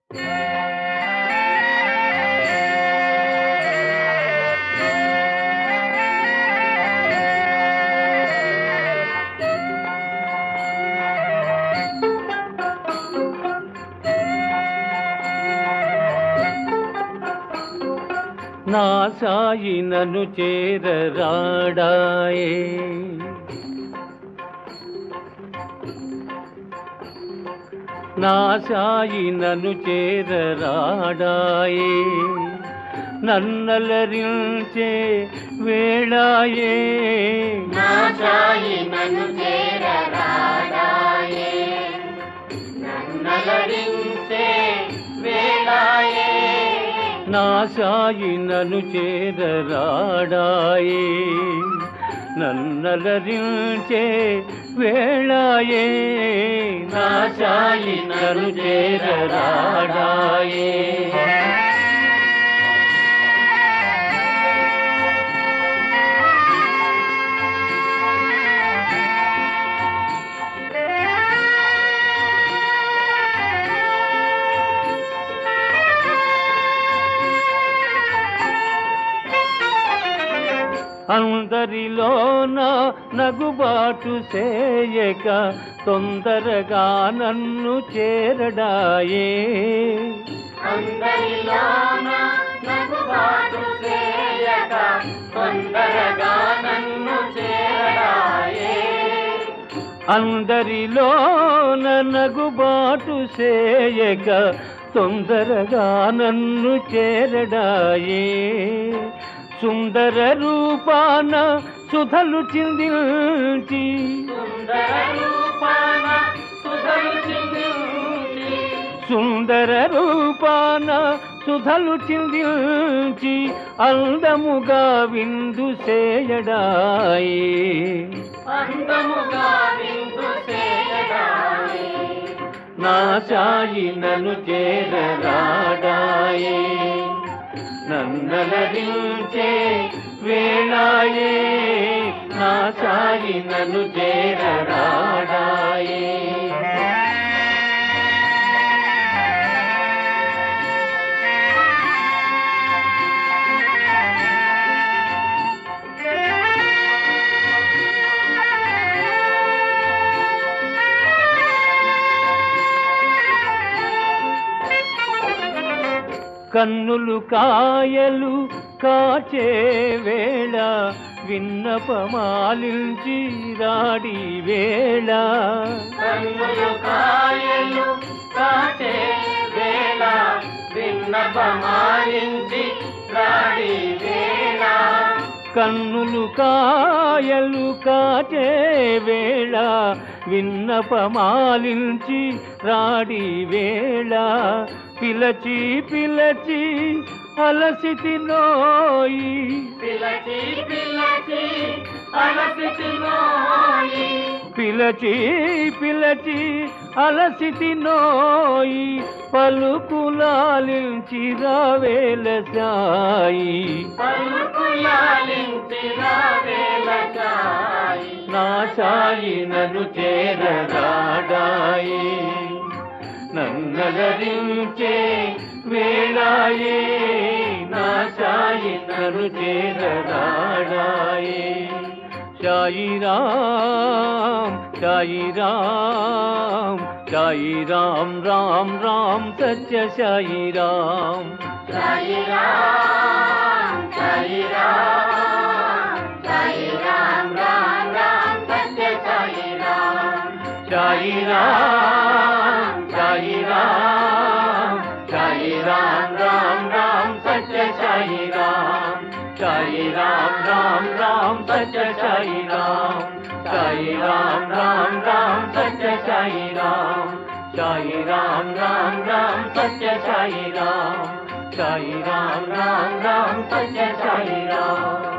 నా సాయి నన్ను చేరరాడాయే నా సాయి నన్ను చేరరాడాయే నన్నలరించే వేళాయే నా సాయి నన్ను చేరరాడాయే నన్నలరించే వేళాయే నా సాయి నన్ను చేరరాడాయే నన్నలరించే వేళాయే నా సాయి నన్ను చేరరాడాయే అందరిలోన నగుబాటు చేయక తొందరగా నన్ను చేరడాయే అందరిలోన నగుబాటు చేయక తొందరగా నన్ను చేరడాయే అందరిలోన నగుబాటు చేయక తొందరగా నన్ను చేరడాయే సుందర రూపాన సుధలు చిందించి సుందర రూపాన సుధలు చిందించి సుందర రూపాన సుధలు చిందించి అందముగా విందు చేయడాయే అందముగా విందు చేయడాయే నా సాయి నన్ను చేరరాడాయే నన్నలరించే వేళాయే నా సాయి నన్ను చేరరాడాయే కన్నులు కాయలు కాచే వేళ విన్నపమాలించి రాడి వేళ కన్నులు కాయలు కాచే వేళ విన్నపమాలించి రాడి వేళ కన్నులు కాయలు కాచే వేళ విన్నపమాలించి రాడి వేళ పిలచి పిలచి అలసితి నోయి పిలచి పిలచి అలసితి నోయి పిలచి పిలచి అలసితి నోయి పలుకులాలించి రావేల సాయి పలుకులాలించి రావేల సాయి నా సాయి నన్ను చేరరాడాయి నన్నలరించే వేళాయే నా సాయి నన్ను చేరరాడాయి సాయి రామ్ సాయి రామ్ సాయి రామ్ రామ్ రామ్ సత్య సాయి రామ్ సాయి రామ్ సాయి రామ్ సాయి రామ్ రామ్ రామ్ సత్య సాయి రామ్ సాయి రామ్ సాయి రామ్ సాయి రామ్ రామ్ రామ్ సత్య సాయి రామ్ సాయి రామ్ రామ్ రామ్ సత్య సాయి రామ్ సాయి రామ్ రామ్ రామ్ సత్య సాయి రామ్ సాయి రామ్ రామ్ రామ్ సత్య సాయి రామ్ సాయి రామ్ రామ్ రామ్ సత్య సాయి రామ్